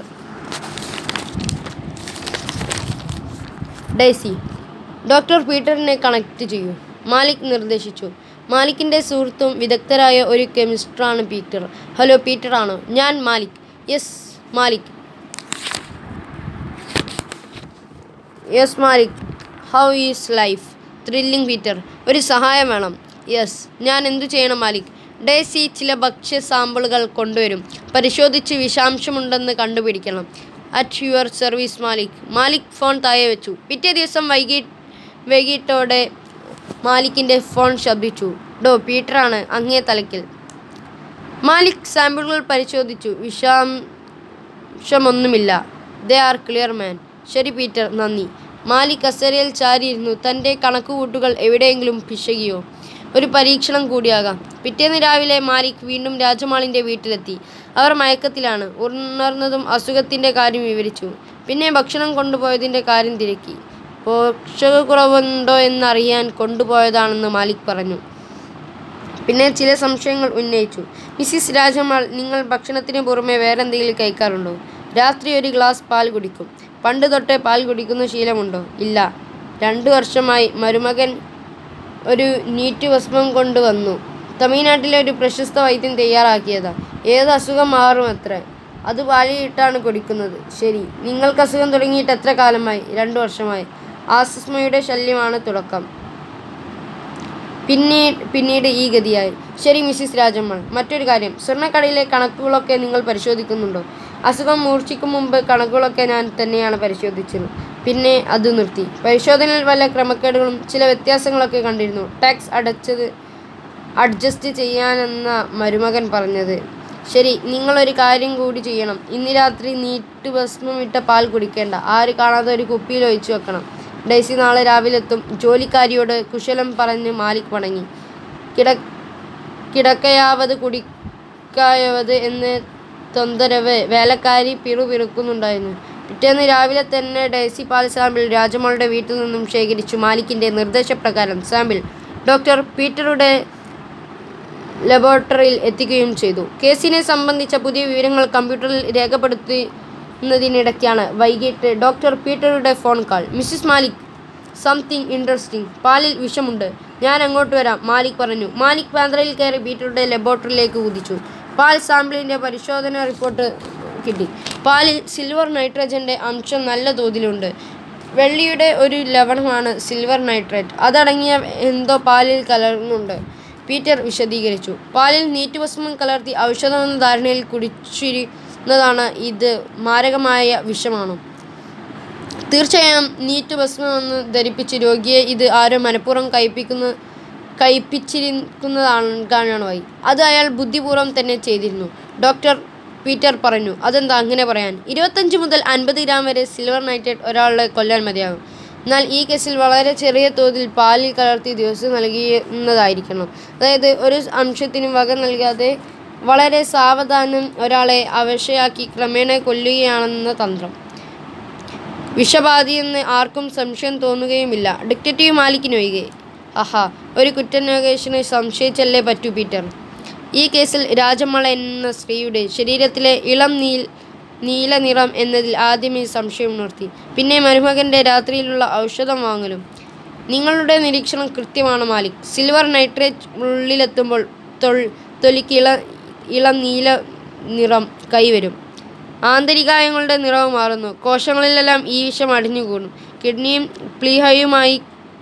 ഡെയ്സി ഡോക്ടർ പീറ്ററിനെ കണക്ട് ചെയ്യൂ മാലിക് നിർദ്ദേശിച്ചു മാലിക്കിൻ്റെ സുഹൃത്തും വിദഗ്ധരായ ഒരു കെമിസ്റ്ററാണ് പീറ്റർ ഹലോ പീറ്ററാണോ ഞാൻ Malik yes Malik yes Malik how is life thrilling Peter ഒരു സഹായം വേണം യെസ് ഞാൻ എന്തു ചെയ്യണം മാലിക് ഡേസി ചില ഭക്ഷ്യ സാമ്പിളുകൾ കൊണ്ടുവരും പരിശോധിച്ച് വിഷാംശമുണ്ടെന്ന് കണ്ടുപിടിക്കണം at your service Malik Malik phone താഴെ വെച്ചു പിറ്റേ ദിവസം വൈകി വൈകിട്ടോടെ മാലിക്കിൻ്റെ ഫോൺ ശബ്ദിച്ചു ഡോ പീറ്ററാണ് അങ്ങേ തലയ്ക്കൽ മാലിക് സാമ്പിളുകൾ പരിശോധിച്ചു വിഷാംശമൊന്നുമില്ല ദേ ആർ ക്ലിയർ മാൻ ശരി പീറ്റർ നന്ദി മാലിക് കസേരയിൽ ചാരിയിരുന്നു തൻ്റെ കണക്കുകൂട്ടുകൾ എവിടെയെങ്കിലും പിശകിയോ ഒരു പരീക്ഷണം കൂടിയാകാം പിറ്റേന്ന് രാവിലെ മാലിക് വീണ്ടും രാജമാളിൻ്റെ വീട്ടിലെത്തി അവർ മയക്കത്തിലാണ് ഉണർന്നതും അസുഖത്തിൻ്റെ കാര്യം വിവരിച്ചു പിന്നെ ഭക്ഷണം കൊണ്ടുപോയതിൻ്റെ കാര്യം തിരക്കി പോഷകക്കുറവുണ്ടോ എന്നറിയാൻ കൊണ്ടുപോയതാണെന്ന് മാലിക് പറഞ്ഞു പിന്നെ ചില സംശയങ്ങൾ ഉന്നയിച്ചു മിസ്സിസ് രാജമാൾ നിങ്ങൾ ഭക്ഷണത്തിന് പുറമെ വേറെന്തെങ്കിലും കഴിക്കാറുണ്ടോ രാത്രി ഒരു ഗ്ലാസ് പാൽ കുടിക്കും പണ്ട് തൊട്ടേ പാൽ കുടിക്കുന്ന ശീലമുണ്ടോ ഇല്ല രണ്ടു വർഷമായി മരുമകൻ ഒരു നീറ്റ് ഭസ്മം കൊണ്ടുവന്നു തമിഴ്നാട്ടിലെ ഒരു പ്രശസ്ത വൈദ്യൻ തയ്യാറാക്കിയതാ ഏത് അസുഖം മാറും അത്ര അത് പാലിയിട്ടാണ് കുടിക്കുന്നത് ശരി നിങ്ങൾക്ക് അസുഖം തുടങ്ങിയിട്ട് എത്ര കാലമായി രണ്ടു വർഷമായി ആസ്മയുടെ ശല്യമാണ് തുടക്കം പിന്നീട് പിന്നീട് ഈ ഗതിയായി ശരി മിസ്സിസ് രാജമ്മൾ മറ്റൊരു കാര്യം സ്വർണ്ണക്കടയിലെ കണക്കുകളൊക്കെ നിങ്ങൾ പരിശോധിക്കുന്നുണ്ടോ അസുഖം മൂർച്ഛിക്കും മുമ്പ് കണക്കുകളൊക്കെ ഞാൻ തന്നെയാണ് പരിശോധിച്ചത് പിന്നെ അത് നിർത്തി പരിശോധനയിൽ വല്ല ക്രമക്കേടുകളും ചില വ്യത്യാസങ്ങളൊക്കെ കണ്ടിരുന്നു ടാക്സ് അടച്ചത് അഡ്ജസ്റ്റ് ചെയ്യാനെന്ന മരുമകൻ പറഞ്ഞത് ശരി നിങ്ങളൊരു കാര്യം കൂടി ചെയ്യണം ഇന്ന് രാത്രി നീട്ട് ഭസ്മം ഇട്ട പാൽ കുടിക്കേണ്ട ആര് കാണാതെ ഒരു കുപ്പിയിൽ ഒഴിച്ചു വെക്കണം ഡെയ്സി നാളെ രാവിലെ എത്തും ജോലിക്കാരിയോട് കുശലം പറഞ്ഞ് മാലിക് മടങ്ങി കിട കിടക്കയാവത് കുടിക്കായവത് എന്ന് തൊന്തരവ് വേലക്കാരി പിറുപിറുക്കുന്നുണ്ടായിരുന്നു പിറ്റേന്ന് രാവിലെ തന്നെ ഡെയ്സി പാൽ സാമ്പിൾ രാജമോളുടെ വീട്ടിൽ നിന്നും ശേഖരിച്ചു മാലിക്കിൻ്റെ നിർദ്ദേശപ്രകാരം സാമ്പിൾ ഡോക്ടർ പീറ്ററുടെ ലബോറട്ടറിയിൽ എത്തിക്കുകയും ചെയ്തു കേസിനെ സംബന്ധിച്ച പുതിയ വിവരങ്ങൾ കമ്പ്യൂട്ടറിൽ രേഖപ്പെടുത്തുന്നതിനിടയ്ക്കാണ് വൈകിട്ട് ഡോക്ടർ പീറ്ററുടെ phone call Mrs Malik something interesting പാലിൽ വിഷമുണ്ട് ഞാൻ അങ്ങോട്ട് വരാം മാലിക് പറഞ്ഞു മാലിക് പാന്ത്രയിൽ കയറി പീറ്ററുടെ ലബോറട്ടറിയിലേക്ക് കുതിച്ചു പാൽ സാമ്പിളിൻ്റെ പരിശോധന റിപ്പോർട്ട് കിട്ടി പാലിൽ സിൽവർ നൈട്രജൻ്റെ അംശം നല്ല തോതിലുണ്ട് വെള്ളിയുടെ ഒരു ലവണമാണ് സിൽവർ നൈട്രേറ്റ് അതടങ്ങിയ എന്തോ പാലിൽ കലർന്നുണ്ട് പീറ്റർ വിശദീകരിച്ചു പാലിൽ നീറ്റുഭസ്മം കലർത്തി ഔഷധമെന്ന ധാരണയിൽ കുടിച്ചിരുന്നതാണ് ഇത് മാരകമായ വിഷമാണ് തീർച്ചയായും നീറ്റ് ഭസ്മമെന്ന് ധരിപ്പിച്ച് രോഗിയെ ഇത് ആരോ മനഃപൂർവ്വം കഴിപ്പിക്കുന്ന കഴിപ്പിച്ചിരിക്കുന്നതാണ് കാണുവായി അത് അയാൾ ബുദ്ധിപൂർവ്വം തന്നെ ചെയ്തിരുന്നു ഡോക്ടർ പീറ്റർ പറഞ്ഞു അതെന്താ അങ്ങനെ പറയാൻ ഇരുപത്തഞ്ച് മുതൽ അൻപത് ഗ്രാം വരെ സിൽവർ നൈട്രേറ്റ് ഒരാളെ കൊല്ലാൻ മതിയാകും എന്നാൽ ഈ കേസിൽ വളരെ ചെറിയ തോതിൽ പാലിൽ കലർത്തി ദിവസം നൽകിയെന്നതായിരിക്കണം അതായത് ഒരു അംശത്തിനും വക നൽകാതെ വളരെ സാവധാനം ഒരാളെ അവശയാക്കി ക്രമേണ കൊല്ലുകയാണെന്ന തന്ത്രം വിഷബാധിയെന്ന് ആർക്കും സംശയം തോന്നുകയുമില്ല ഡിക്റ്റേറ്റീവ് മാലിക്കിനൊഴികെ ആഹാ ഒരു കുറ്റാന്വേഷണെ സംശയിച്ചല്ലേ പറ്റൂ പീറ്റർ ഈ കേസിൽ രാജമ്മള എന്ന സ്ത്രീയുടെ ശരീരത്തിലെ ഇളം നീൽ നീല നിറം എന്നതിൽ ആദ്യമേ സംശയം ഉണർത്തി പിന്നെ മരുമകൻ്റെ രാത്രിയിലുള്ള ഔഷധം വാങ്ങലും നിങ്ങളുടെ നിരീക്ഷണം കൃത്യമാണ് മാലിക് സിൽവർ നൈട്രേറ്റ് ഉള്ളിലെത്തുമ്പോൾ തൊൾ തൊലിക്ക് ഇള ഇളം നീല നിറം കൈവരും ആന്തരികായങ്ങളുടെ നിറവ് മാറുന്നു കോശങ്ങളിലെല്ലാം ഈ വിഷം അടിഞ്ഞുകൂടും കിഡ്നിയും പ്ലീഹയുമായി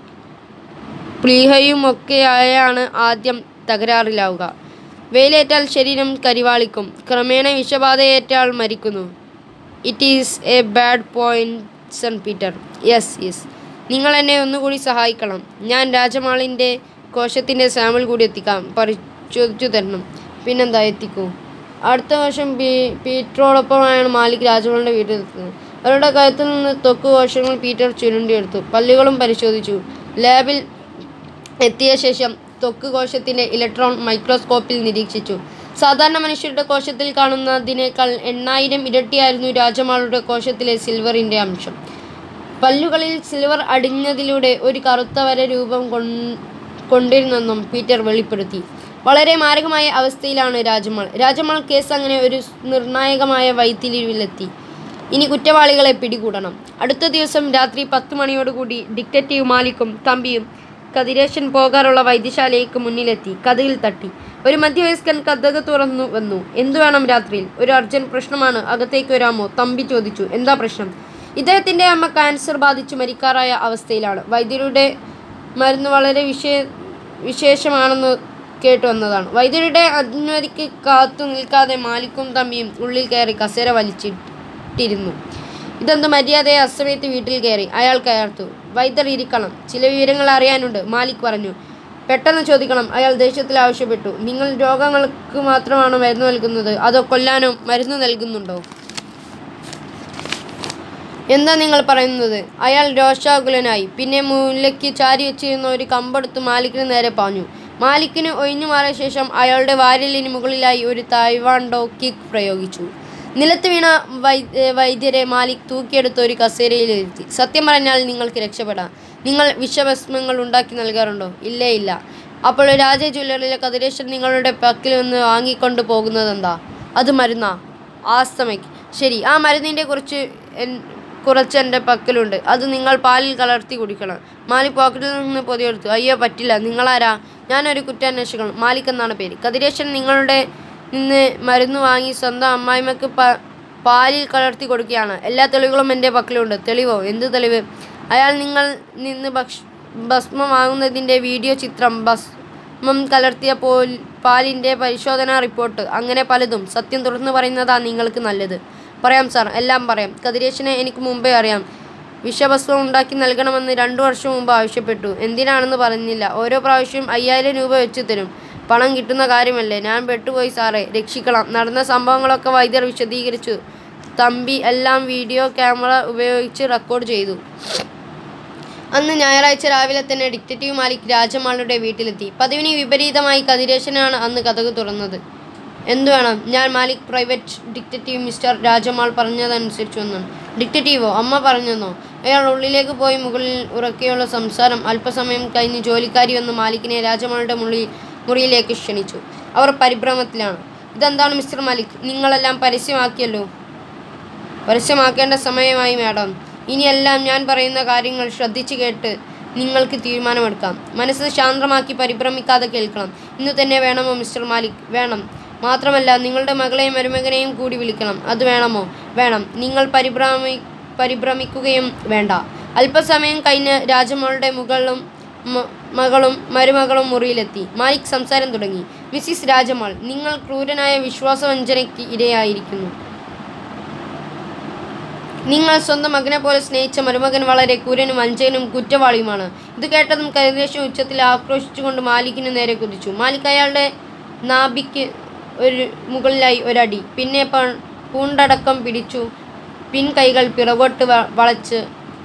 പ്ലീഹയുമൊക്കെയായാണ് ആദ്യം തകരാറിലാവുക വെയിലേറ്റാൽ ശരീരം കരിവാളിക്കും ക്രമേണ വിഷബാധയേറ്റാൽ മരിക്കുന്നു it is a bad point son Peter yes yes നിങ്ങൾ എന്നെ ഒന്നുകൂടി സഹായിക്കണം ഞാൻ രാജമാളിൻ്റെ കോശത്തിൻ്റെ സാമ്പിൾ കൂടി എത്തിക്കാം പരിശോധിച്ചു തരണം പിന്നെന്താ എത്തിക്കൂ അടുത്ത വർഷം പീ പീറ്ററോടൊപ്പമാണ് മാലിക് രാജമോളുടെ വീട്ടിലെത്തുന്നത് അവരുടെ കഴുത്തിൽ നിന്ന് ത്വക്ക് കോശങ്ങൾ പീറ്റർ ചുരുണ്ടിയെടുത്തു പല്ലുകളും പരിശോധിച്ചു ലാബിൽ എത്തിയ ശേഷം ത്വക്ക് കോശത്തിന്റെ ഇലക്ട്രോൺ മൈക്രോസ്കോപ്പിൽ നിരീക്ഷിച്ചു സാധാരണ മനുഷ്യരുടെ കോശത്തിൽ കാണുന്നതിനേക്കാൾ എണ്ണായിരം ഇരട്ടിയായിരുന്നു രാജമാളുടെ കോശത്തിലെ സിൽവറിന്റെ അംശം പല്ലുകളിൽ സിൽവർ അടിഞ്ഞതിലൂടെ ഒരു കറുത്ത വര രൂപം കൊൺ- കൊണ്ടിരുന്നെന്നും പീറ്റർ വെളിപ്പെടുത്തി വളരെ മാരകമായ അവസ്ഥയിലാണ് രാജമാൾ രാജമാൾ കേസ് അങ്ങനെ ഒരു നിർണായകമായ വൈത്തിരിവിലെത്തി ഇനി കുറ്റവാളികളെ പിടികൂടണം അടുത്ത ദിവസം രാത്രി പത്ത് മണിയോടുകൂടി ഡിക്റ്റേറ്റീവ് മാലിക്കും തമ്പിയും കതിരേശൻ പോകാറുള്ള വൈദ്യശാലയ്ക്ക് മുന്നിലെത്തി കഥയിൽ തട്ടി ഒരു മധ്യവയസ്കൻ കഥക് തുറന്നു വന്നു എന്തു വേണം രാത്രിയിൽ ഒരു അർജന്റ് പ്രശ്നമാണ് അകത്തേക്ക് വരാമോ തമ്പി ചോദിച്ചു എന്താ പ്രശ്നം ഇദ്ദേഹത്തിന്റെ അമ്മ ക്യാൻസർ ബാധിച്ചു മരിക്കാറായ അവസ്ഥയിലാണ് വൈദ്യരുടെ മരുന്ന് വളരെ വിശേ വിശേഷമാണെന്ന് കേട്ടു വന്നതാണ് വൈദ്യരുടെ അനുമതിക്ക് കാത്തു നിൽക്കാതെ മാലിക്കും തമ്മിയും ഉള്ളിൽ കയറി കസേര വലിച്ചിട്ടിരുന്നു ഇതെന്ത് മര്യാദയെ അസമയത്ത് വീട്ടിൽ കയറി അയാൾ കയർത്തു വൈദ്യർ ഇരിക്കണം ചില വിവരങ്ങൾ അറിയാനുണ്ട് മാലിക് പറഞ്ഞു പെട്ടെന്ന് ചോദിക്കണം അയാൾ ദേഷ്യത്തിൽ ആവശ്യപ്പെട്ടു നിങ്ങൾ രോഗങ്ങൾക്ക് മാത്രമാണോ മരുന്ന് നൽകുന്നത് അതോ കൊല്ലാനോ മരുന്ന് നൽകുന്നുണ്ടോ എന്താ നിങ്ങൾ പറയുന്നത് അയാൾ രോഷാകുലനായി പിന്നെ മൂലയ്ക്ക് ചാരി വെച്ചിരുന്ന ഒരു കമ്പെടുത്ത് മാലിക്കിന് നേരെ പാഞ്ഞു മാലിക്കിന് ഒഴിഞ്ഞു മാറിയ ശേഷം അയാളുടെ വാരിലിന് മുകളിലായി ഒരു തായ്വാണ്ടോ കിക്ക് പ്രയോഗിച്ചു നിലത്ത് വീണ വൈ ഏ, വൈദ്യരെ മാലിക് തൂക്കിയെടുത്ത് ഒരു കസേരയിലിരുത്തി സത്യം പറഞ്ഞാൽ നിങ്ങൾക്ക് രക്ഷപ്പെടാം നിങ്ങൾ വിഷഭസ്മങ്ങൾ ഉണ്ടാക്കി നൽകാറുണ്ടോ ഇല്ലേ ഇല്ല അപ്പോൾ രാജ ജ്വല്ലറിയിലെ കതിരേശൻ നിങ്ങളുടെ പക്കിൽ നിന്ന് വാങ്ങിക്കൊണ്ട് പോകുന്നത് എന്താ അത് മരുന്നാ ആസ്തമയ്ക്ക് ശരി ആ മരുന്നിൻ്റെ കുറിച്ച് എൻ- കുറച്ച് എൻ്റെ പക്കലുണ്ട് അത് നിങ്ങൾ പാലിൽ കലർത്തി കുടിക്കണം മാലിക് പോക്കറ്റിൽ നിന്ന് പൊതിയെടുത്തു അയ്യോ പറ്റില്ല നിങ്ങളാരാ ഞാനൊരു കുറ്റാന്വേഷകൻ മാലിക് എന്നാണ് പേര് കതിരേശൻ നിങ്ങളുടെ നിന്ന് മരുന്ന് വാങ്ങി സ്വന്തം അമ്മായിമ്മക്ക് പ- പാലിൽ കലർത്തി കൊടുക്കുകയാണ് എല്ലാ തെളിവുകളും എൻ്റെ പക്കലുണ്ട് തെളിവോ എന്ത് തെളിവ് അയാൾ നിങ്ങൾ നിന്ന് ഭക്ഷ ഭസ്മം വാങ്ങുന്നതിൻ്റെ വീഡിയോ ചിത്രം ഭസ്മം കലർത്തിയ പോൽ പാലിൻ്റെ പരിശോധനാ റിപ്പോർട്ട് അങ്ങനെ പലതും സത്യം തുറന്നു പറയുന്നതാ നിങ്ങൾക്ക് നല്ലത് പറയാം സാർ എല്ലാം പറയാം കതിരേശനെ എനിക്ക് മുമ്പേ അറിയാം വിഷഭസ്മം ഉണ്ടാക്കി നൽകണമെന്ന് രണ്ടു വർഷം മുമ്പ് ആവശ്യപ്പെട്ടു എന്തിനാണെന്ന് പറഞ്ഞില്ല ഓരോ പ്രാവശ്യവും അയ്യായിരം രൂപ വെച്ച് തരും പണം കിട്ടുന്ന കാര്യമല്ലേ ഞാൻ പെട്ടുപോയി സാറേ രക്ഷിക്കണം നടന്ന സംഭവങ്ങളൊക്കെ വൈദ്യർ വിശദീകരിച്ചു തമ്പി എല്ലാം വീഡിയോ ക്യാമറ ഉപയോഗിച്ച് റെക്കോർഡ് ചെയ്തു അന്ന് ഞായറാഴ്ച രാവിലെ തന്നെ ഡിക്റ്റേറ്റീവ് മാലിക് രാജമാളുടെ വീട്ടിലെത്തി പതിവിന് വിപരീതമായി കതിരേശനാണ് അന്ന് കഥക് തുറന്നത് എന്തു വേണം ഞാൻ Malik private detective mister Rajammal പറഞ്ഞതനുസരിച്ച് വന്നു ഡിക്റ്റേറ്റീവോ അമ്മ പറഞ്ഞെന്നോ അയാൾ ഉള്ളിലേക്ക് പോയി മുകളിൽ ഉറക്കെയുള്ള സംസാരം അല്പസമയം കഴിഞ്ഞ് ജോലിക്കാരി വന്ന് മാലിക്കിനെ രാജമാളുടെ മുറി മുറിയിലേക്ക് ക്ഷണിച്ചു അവർ പരിഭ്രമത്തിലാണ് ഇതെന്താണ് മിസ്റ്റർ മാലിക് നിങ്ങളെല്ലാം പരസ്യമാക്കിയല്ലോ പരസ്യമാക്കേണ്ട സമയമായി മാഡം ഇനിയെല്ലാം ഞാൻ പറയുന്ന കാര്യങ്ങൾ ശ്രദ്ധിച്ചു കേട്ട് നിങ്ങൾക്ക് തീരുമാനമെടുക്കാം മനസ്സ് ശാന്തമാക്കി പരിഭ്രമിക്കാതെ കേൾക്കണം ഇന്ന് തന്നെ വേണമോ മിസ്റ്റർ മാലിക് വേണം മാത്രമല്ല നിങ്ങളുടെ മകളെയും മരുമകനെയും കൂടി വിളിക്കണം അത് വേണമോ വേണം നിങ്ങൾ പരിഭ്രമി പരിഭ്രമിക്കുകയും വേണ്ട അല്പസമയം കഴിഞ്ഞ് രാജമോളുടെ മുകളും മ- മകളും മരുമകളും മുറിയിലെത്തി മാലിക് സംസാരം തുടങ്ങി മിസ്സിസ് രാജമാൾ നിങ്ങൾ ക്രൂരനായ വിശ്വാസവഞ്ചനയ്ക്ക് ഇരയായിരിക്കുന്നു നിങ്ങൾ സ്വന്തം മകനെ പോലെ സ്നേഹിച്ച മരുമകൻ വളരെ കുരനും വഞ്ചകനും കുറ്റവാളിയുമാണ് ഇത് കേട്ടതും കൈദേശം ഉച്ചത്തിൽ ആക്രോശിച്ചുകൊണ്ട് മാലിക്കിന് നേരെ കുതിച്ചു മാലിക് അയാളുടെ നാഭിക്ക് ഒരു മുകളിലായി ഒരടി പിന്നെ പ- പൂണ്ടടക്കം പിടിച്ചു പിൻ കൈകൾ പിറകോട്ട് വ- വളച്ച്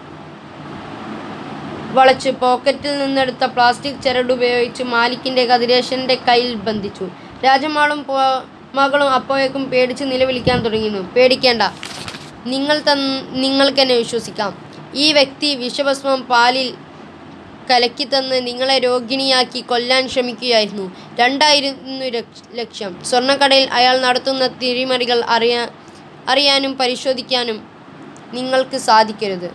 വളച്ച് പോക്കറ്റിൽ നിന്നെടുത്ത പ്ലാസ്റ്റിക് ചരട് ഉപയോഗിച്ച് മാലിക്കിന്റെ കതിരേശന്റെ കയ്യിൽ ബന്ധിച്ചു രാജമാളും പോ- മകളും അപ്പോഴേക്കും പേടിച്ച് നിലവിളിക്കാൻ തുടങ്ങിയിരുന്നു പേടിക്കേണ്ട നിങ്ങൾ തൻ നിങ്ങൾക്ക് എന്നെ വിശ്വസിക്കാം ഈ വ്യക്തി വിഷഭസ്മം പാലിൽ കലക്കി തന്ന് നിങ്ങളെ രോഗിണിയാക്കി കൊല്ലാൻ ശ്രമിക്കുകയായിരുന്നു രണ്ടായിരുന്നു ലക്ഷ- ലക്ഷ്യം സ്വർണ്ണക്കടയിൽ അയാൾ നടത്തുന്ന തിരിമറികൾ അറിയാ അറിയാനും പരിശോധിക്കാനും നിങ്ങൾക്ക് സാധിക്കരുത്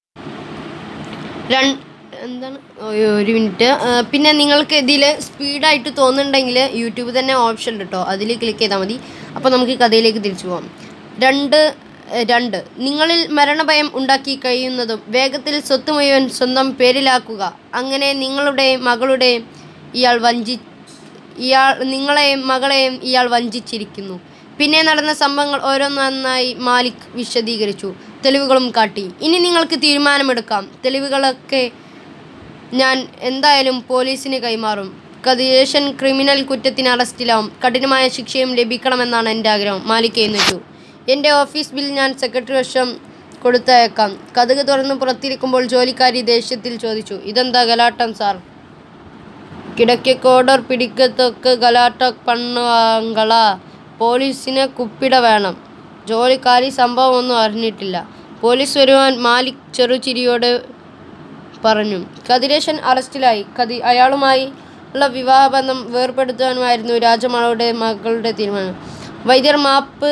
രണ്ട് എന്താണ് ഒരു- ഒരു മിനിറ്റ് ആ, പിന്നെ നിങ്ങൾക്ക് ഇതിൽ സ്പീഡായിട്ട് തോന്നുന്നുണ്ടെങ്കിൽ യൂട്യൂബ് തന്നെ ഓപ്ഷൻ ഉണ്ട് കേട്ടോ അതിൽ ക്ലിക്ക് ചെയ്താൽ മതി അപ്പോൾ നമുക്ക് കഥയിലേക്ക് തിരിച്ചു പോകാം രണ്ട് ഏ, രണ്ട് നിങ്ങളിൽ മരണഭയം ഉണ്ടാക്കി കഴിയുന്നതും വേഗത്തിൽ സ്വത്ത് മുഴുവൻ സ്വന്തം പേരിലാക്കുക അങ്ങനെ നിങ്ങളുടെ മകളുടെ ഇയാൾ വഞ്ചി ഇയാൾ നിങ്ങളെയും മകളെയും ഇയാൾ വഞ്ചിച്ചിരിക്കുന്നു പിന്നെ നടന്ന സംഭവങ്ങൾ ഓരോന്നൊന്നായി മാലിക് വിശദീകരിച്ചു തെളിവുകളും കാട്ടി ഇനി നിങ്ങൾക്ക് തീരുമാനമെടുക്കാം തെളിവുകളൊക്കെ ഞാൻ എന്തായാലും പോലീസിന് കൈമാറും കതിയേഷൻ ക്രിമിനൽ കുറ്റത്തിന് അറസ്റ്റിലാവും കഠിനമായ ശിക്ഷയും ലഭിക്കണമെന്നാണ് എൻ്റെ ആഗ്രഹം മാലിക് എഴുന്നേറ്റു എൻ്റെ ഓഫീസ് ബിൽ ഞാൻ സെക്രട്ടറി വശം കൊടുത്തയക്കാം കഥക് തുറന്ന് പുറത്തിരിക്കുമ്പോൾ ജോലിക്കാരി ദേഷ്യത്തിൽ ചോദിച്ചു ഇതെന്താ ഗലാട്ടം സാർ കിടക്കോടർ പിടിക്കത്തൊക്കെ ഗലാട്ട പണ്ണുവാങ്കള പോലീസിനെ കുപ്പിട വേണം ജോലിക്കാരി സംഭവമൊന്നും അറിഞ്ഞിട്ടില്ല പോലീസ് വരുവാൻ മാലിക് ചെറുചിരിയോട് പറഞ്ഞു കതിരേശൻ അറസ്റ്റിലായി കതി അയാളുമായി ഉള്ള വിവാഹബന്ധം വേർപെടുത്തുവാനുമായിരുന്നു രാജമാളുടെ മകളുടെ തീരുമാനം വൈദ്യർ മാപ്പ്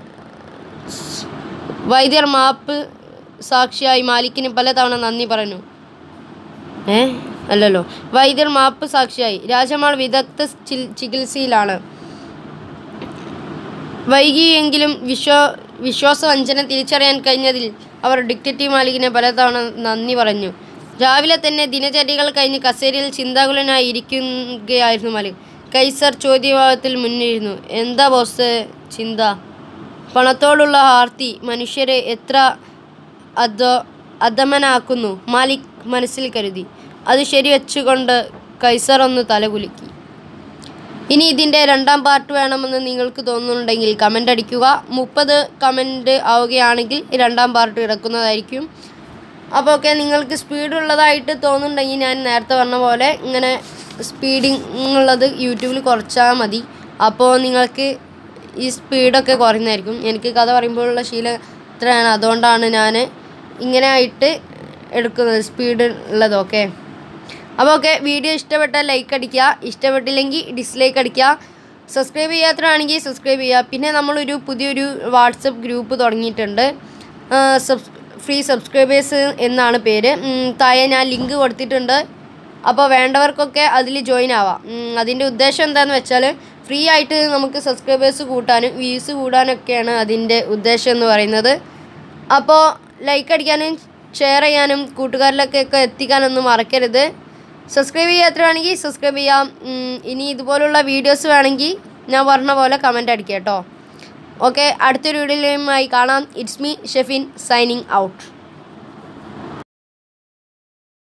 വൈദ്യർ മാപ്പ് സാക്ഷിയായി മാലിക്കിന് പലതവണ നന്ദി പറഞ്ഞു ഏ അല്ലല്ലോ വൈദ്യർ മാപ്പ് സാക്ഷിയായി രാജമാൾ വിദഗ്ധ ചി- ചികിത്സയിലാണ് വൈകിയെങ്കിലും വിശ്വാ വിശ്വാസവഞ്ചന തിരിച്ചറിയാൻ കഴിഞ്ഞതിൽ അവർ ഡിക്റ്റേറ്റീവ് മാലിക്കിനെ പലതവണ നന്ദി പറഞ്ഞു രാവിലെ തന്നെ ദിനചര്യകൾ കഴിഞ്ഞ് കസേരയിൽ ചിന്താകുലനായി ഇരിക്കുകയായിരുന്നു മാലിക് കൈസർ ചോദ്യഭാവത്തിൽ മുന്നിരുന്നു എന്താ ബോസ് ചിന്ത പണത്തോടുള്ള ആർത്തി മനുഷ്യരെ എത്ര അധോ അധമനാക്കുന്നു മാലിക് മനസ്സിൽ കരുതി അത് ശരിവെച്ചുകൊണ്ട് കൈസർ ഒന്ന് തലകുലുക്കി ഇനി ഇതിൻ്റെ രണ്ടാം പാർട്ട് വേണമെന്ന് നിങ്ങൾക്ക് തോന്നുന്നുണ്ടെങ്കിൽ കമൻ്റ് അടിക്കുക മുപ്പത് കമൻറ്റ് ആവുകയാണെങ്കിൽ രണ്ടാം പാർട്ട് ഇറക്കുന്നതായിരിക്കും അപ്പോൾ ഒക്കെ നിങ്ങൾക്ക് സ്പീഡ് ഉള്ളതായിട്ട് തോന്നുന്നുണ്ടെങ്കിൽ ഞാൻ നേരത്തെ പറഞ്ഞ പോലെ ഇങ്ങനെ സ്പീഡിങ് ഉള്ളത് യൂട്യൂബിൽ കുറച്ചാൽ മതി അപ്പോൾ നിങ്ങൾക്ക് ഈ സ്പീഡൊക്കെ കുറയുന്നതായിരിക്കും എനിക്ക് കഥ പറയുമ്പോഴുള്ള ശീലം ഇത്രയാണ് അതുകൊണ്ടാണ് ഞാൻ ഇങ്ങനെ ആയിട്ട് എടുക്കുന്നത് സ്പീഡ് ഉള്ളതൊക്കെ അപ്പോൾ ഓക്കെ വീഡിയോ ഇഷ്ടപ്പെട്ടാൽ ലൈക്ക് അടിക്കുക ഇഷ്ടപ്പെട്ടില്ലെങ്കിൽ ഡിസ്ലൈക്ക് അടിക്കുക സബ്സ്ക്രൈബ് ചെയ്യാത്തതാണെങ്കിൽ സബ്സ്ക്രൈബ് ചെയ്യുക പിന്നെ നമ്മളൊരു പുതിയൊരു വാട്സപ്പ് ഗ്രൂപ്പ് തുടങ്ങിയിട്ടുണ്ട് സബ്സ് ഫ്രീ സബ്സ്ക്രൈബേഴ്സ് എന്നാണ് പേര് ഉം, താഴെ ഞാൻ ലിങ്ക് കൊടുത്തിട്ടുണ്ട് അപ്പോൾ വേണ്ടവർക്കൊക്കെ അതിൽ ജോയിൻ ആവാം ഉം, അതിൻ്റെ ഉദ്ദേശം എന്താണെന്ന് വെച്ചാൽ ഫ്രീ ആയിട്ട് നമുക്ക് സബ്സ്ക്രൈബേഴ്സ് കൂട്ടാനും വ്യൂസ് കൂടാനൊക്കെയാണ് അതിൻ്റെ ഉദ്ദേശം എന്ന് പറയുന്നത് അപ്പോൾ ലൈക്ക് അടിക്കാനും ഷെയർ ചെയ്യാനും കൂട്ടുകാരിലൊക്കെ ഒക്കെ എത്തിക്കാനൊന്നും മറക്കരുത് സബ്സ്ക്രൈബ് ചെയ്യാത്തതാണെങ്കിൽ സബ്സ്ക്രൈബ് ചെയ്യാം ഉം, ഇനി ഇതുപോലുള്ള വീഡിയോസ് വേണമെങ്കിൽ ഞാൻ പറഞ്ഞ പോലെ കമൻ്റ് അടിക്കാം കേട്ടോ ഓക്കെ അടുത്തൊരു വീഡിയോയുമായി കാണാം it's me Shefin signing out